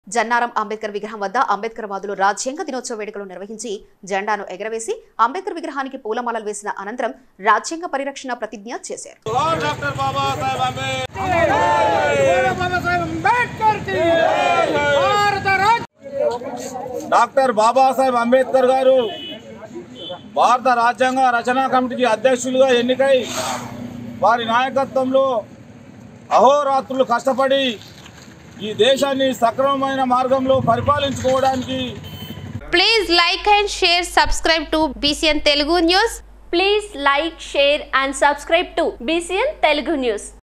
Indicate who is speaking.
Speaker 1: జన్నారం అంబేద్కర్ విగ్రహం వద్ద అంబేద్కర్ వాదులు రాజ్యాంగ దినోత్సవ వేడుకలు నిర్వహించి జెండాను ఎగరవేసి అంబేద్కర్ విగ్రహానికి పూలమాలలు వేసిన అనంతరం రాజ్యాంగ పరిరక్షణ ప్రతిజ్ఞ చేశారు
Speaker 2: డాక్టర్ బాబాసాహెబ్ అంబేద్కర్
Speaker 3: బాబాసాహెబ్ అంబేద్కర్ కి భారత రాజ్య
Speaker 2: డాక్టర్ బాబాసాహెబ్ అంబేద్కర్ గారు భారత రాజ్యాంగ రచనా కమిటీకి అధ్యక్షులుగా ఎన్నికై వారి నాయకత్వంలో అహోరాత్రులు కష్టపడి ఈ దేశాన్ని సక్రమమైన మార్గంలో పరిపాలించుకోవడానికి
Speaker 4: Please like and share, subscribe to BCN Telugu News.
Speaker 5: Please like, share and subscribe to BCN Telugu News.